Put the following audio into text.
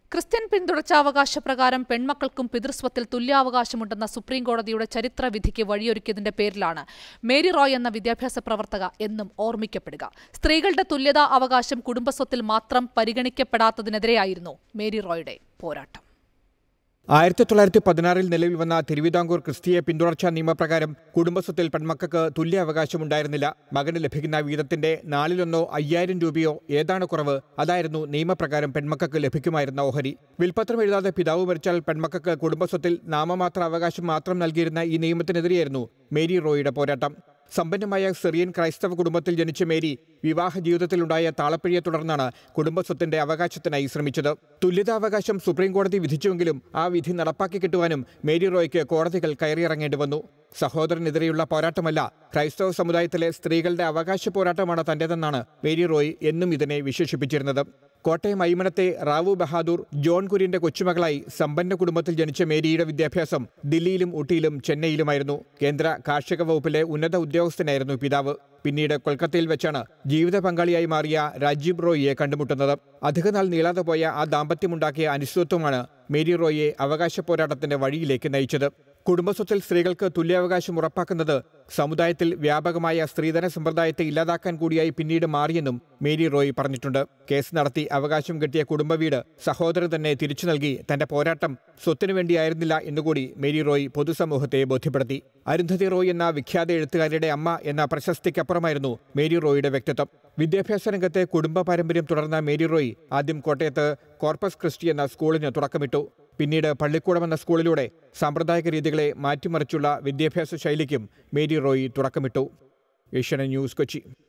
Christian പിന്തുടർച്ചാവകാശ പ്രകാരം പെൺമക്കൾക്കും പിതൃസ്വത്തിൽ തുല്യാവകാശമുണ്ടെന്ന supreme കോടതിയുടെ ചരിത്ര വിധിക്ക് വഴിയൊരുക്കിയതിന്റെ പേരിലാണ് മേരി റോയ് എന്ന വിദ്യാഭ്യാസ പ്രവർത്തക എന്നും ഓർമ്മിക്കപ്പെടുക സ്ത്രീകളുടെ തുല്യതാ അവകാശം കുടുംബസ്വത്തിൽ മാത്രം പരിഗണിക്കപ്പെടാത്തതിനെതിരെയായിരുന്നു മേരി റോയുടെ പോരാട്ടം ആയിരത്തി തൊള്ളായിരത്തി പതിനാറിൽ നിലവിൽ വന്ന തിരുവിതാംകൂർ ക്രിസ്തീയ പിന്തുടർച്ചാ നിയമപ്രകാരം കുടുംബസ്വത്തിൽ പെൺമക്കൾക്ക് തുല്യ അവകാശമുണ്ടായിരുന്നില്ല മകന് ലഭിക്കുന്ന വീതത്തിന്റെ നാലിലൊന്നോ അയ്യായിരം രൂപയോ ഏതാണ് കുറവ് അതായിരുന്നു നിയമപ്രകാരം പെൺമക്കൾക്ക് ലഭിക്കുമായിരുന്ന ഓഹരി വിൽപത്രം എഴുതാതെ പിതാവ് മരിച്ചാൽ പെൺമക്കൾക്ക് കുടുംബസ്വത്തിൽ നാമമാത്ര അവകാശം മാത്രം നൽകിയിരുന്ന ഈ നിയമത്തിനെതിരെയായിരുന്നു മേരി റോയിയുടെ പോരാട്ടം സമ്പന്നമായ സിറിയൻ ക്രൈസ്തവ കുടുംബത്തിൽ ജനിച്ച മേരി വിവാഹ ജീവിതത്തിലുണ്ടായ താളപ്പിഴയെ തുടർന്നാണ് കുടുംബസ്വത്തിന്റെ അവകാശത്തിനായി ശ്രമിച്ചത് തുല്യതാവകാശം സുപ്രീം കോടതി വിധിച്ചുവെങ്കിലും ആ വിധി നടപ്പാക്കി കിട്ടുവാനും മേരി റോയ്ക്ക് കോടതികൾ കയറിയിറങ്ങേണ്ടി വന്നു സഹോദരനെതിരെയുള്ള പോരാട്ടമല്ല ക്രൈസ്തവ സമുദായത്തിലെ സ്ത്രീകളുടെ അവകാശ പോരാട്ടമാണ് തന്റേതെന്നാണ് മേരി റോയ് എന്നും ഇതിനെ വിശേഷിപ്പിച്ചിരുന്നത് കോട്ടയം ഐമനത്തെ റാവു ബഹാദൂർ ജോൺ കുര്യന്റെ കൊച്ചുമകളായി സമ്പന്ന കുടുംബത്തിൽ ജനിച്ച മേരിയുടെ വിദ്യാഭ്യാസം ദില്ലിയിലും ഊട്ടിയിലും ചെന്നൈയിലുമായിരുന്നു കേന്ദ്ര കാർഷിക വകുപ്പിലെ ഉന്നത ഉദ്യോഗസ്ഥനായിരുന്നു പിതാവ് പിന്നീട് കൊൽക്കത്തയിൽ വെച്ചാണ് ജീവിത പങ്കാളിയായി മാറിയ രാജീവ് റോയിയെ കണ്ടുമുട്ടുന്നത് അധികനാൾ നീളാതെ പോയ ആ ദാമ്പത്യമുണ്ടാക്കിയ അനിശ്ചിതത്വമാണ് മേരി റോയിയെ അവകാശ പോരാട്ടത്തിന്റെ വഴിയിലേക്ക് നയിച്ചത് കുടുംബസ്വത്തിൽ സ്ത്രീകൾക്ക് തുല്യാവകാശം ഉറപ്പാക്കുന്നത് സമുദായത്തിൽ വ്യാപകമായ സ്ത്രീധന സമ്പ്രദായത്തെ ഇല്ലാതാക്കാൻ കൂടിയായി പിന്നീട് മാറിയെന്നും മേരി റോയ് പറഞ്ഞിട്ടുണ്ട് കേസ് നടത്തി അവകാശം കിട്ടിയ കുടുംബവീട് സഹോദരൻ തന്നെ തിരിച്ചു നൽകി തന്റെ പോരാട്ടം സ്വത്തിനു വേണ്ടിയായിരുന്നില്ല എന്നുകൂടി മേരി റോയ് പൊതുസമൂഹത്തെ ബോധ്യപ്പെടുത്തി അരുന്ധതി റോയ് എന്ന വിഖ്യാത എഴുത്തുകാരിയുടെ അമ്മ എന്ന പ്രശസ്തിക്കപ്പുറമായിരുന്നു മേരി റോയിയുടെ വ്യക്തിത്വം വിദ്യാഭ്യാസ രംഗത്തെ കുടുംബ പാരമ്പര്യം തുടർന്ന മേരി റോയ് ആദ്യം കോട്ടയത്ത് കോർപ്പസ് ക്രിസ്റ്റി എന്ന സ്കൂളിന് തുടക്കമിട്ടു പിന്നീട് പള്ളിക്കൂടം എന്ന സ്കൂളിലൂടെ സാമ്പ്രദായിക രീതികളെ മാറ്റിമറിച്ചുള്ള വിദ്യാഭ്യാസ ശൈലിക്കും മേരി റോയ് തുടക്കമിട്ടു ഏഷ്യാനെറ്റ് ന്യൂസ് കൊച്ചി